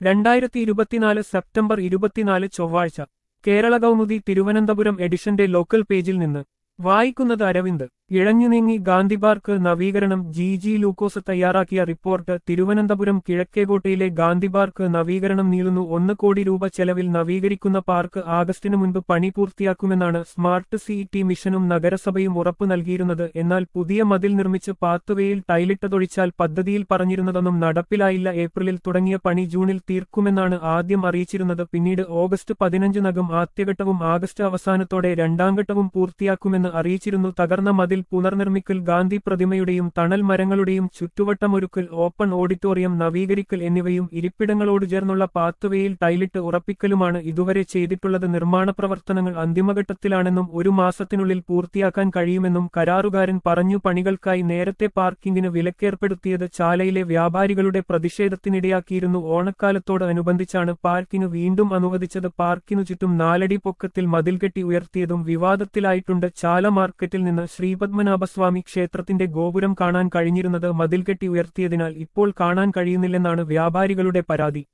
രണ്ടായിരത്തി ഇരുപത്തിനാല് സെപ്റ്റംബർ ഇരുപത്തിനാല് ചൊവ്വാഴ്ച കേരള കൗമുദി തിരുവനന്തപുരം എഡിഷന്റെ ലോക്കൽ പേജിൽ നിന്ന് വായിക്കുന്നത് അരവിന്ദ് ഇഴഞ്ഞുനീങ്ങി ഗാന്ധി പാർക്ക് നവീകരണം ജി ജി ലൂക്കോസ് തയ്യാറാക്കിയ റിപ്പോർട്ട് തിരുവനന്തപുരം കിഴക്കേകോട്ടയിലെ ഗാന്ധി പാർക്ക് നവീകരണം നീളുന്നു ഒന്ന് കോടി രൂപ ചെലവിൽ നവീകരിക്കുന്ന പാർക്ക് ആഗസ്റ്റിനു മുൻപ് പണി പൂർത്തിയാക്കുമെന്നാണ് സ്മാർട്ട് സിഇടി മിഷനും നഗരസഭയും ഉറപ്പു നൽകിയിരുന്നത് എന്നാൽ പുതിയ മതിൽ നിർമ്മിച്ച് പാത്തുവേയിൽ ടൈലിട്ടതൊഴിച്ചാൽ പദ്ധതിയിൽ പറഞ്ഞിരുന്നതൊന്നും നടപ്പിലായില്ല ഏപ്രിലിൽ തുടങ്ങിയ പണി ജൂണിൽ തീർക്കുമെന്നാണ് ആദ്യം അറിയിച്ചിരുന്നത് പിന്നീട് ഓഗസ്റ്റ് പതിനഞ്ചിനകം ആദ്യഘട്ടവും ആഗസ്റ്റ് അവസാനത്തോടെ രണ്ടാംഘട്ടവും പൂർത്തിയാക്കുമെന്ന് അറിയിച്ചിരുന്നു തകർന്ന മതിൽ പുനർനിർമ്മിക്കൽ ഗാന്ധി പ്രതിമയുടെയും തണൽ മരങ്ങളുടെയും ചുറ്റുവട്ടമൊരുക്കൽ ഓപ്പൺ ഓഡിറ്റോറിയം നവീകരിക്കൽ എന്നിവയും ഇരിപ്പിടങ്ങളോട് ചേർന്നുള്ള പാത്തുവേയിൽ ടൈലിട്ട് ഉറപ്പിക്കലുമാണ് ഇതുവരെ ചെയ്തിട്ടുള്ളത് നിർമ്മാണ പ്രവർത്തനങ്ങൾ അന്തിമഘട്ടത്തിലാണെന്നും ഒരു മാസത്തിനുള്ളിൽ പൂർത്തിയാക്കാൻ കഴിയുമെന്നും കരാറുകാരൻ പറഞ്ഞു പണികൾക്കായി നേരത്തെ പാർക്കിംഗിന് വിലക്കേർപ്പെടുത്തിയത് ചാലയിലെ വ്യാപാരികളുടെ പ്രതിഷേധത്തിനിടയാക്കിയിരുന്നു ഓണക്കാലത്തോട് അനുബന്ധിച്ചാണ് പാർക്കിന് വീണ്ടും അനുവദിച്ചത് പാർക്കിനു ചുറ്റും നാലടി പൊക്കത്തിൽ മതിൽകെട്ടി ഉയർത്തിയതും വിവാദത്തിലായിട്ടുണ്ട് ചാല മാർക്കറ്റിൽ നിന്ന് ശ്രീപത്മനാഭസ്വാമി ക്ഷേത്രത്തിന്റെ ഗോപുരം കാണാൻ കഴിഞ്ഞിരുന്നത് മതിൽകെട്ടി ഉയർത്തിയതിനാൽ ഇപ്പോൾ കാണാൻ കഴിയുന്നില്ലെന്നാണ് വ്യാപാരികളുടെ പരാതി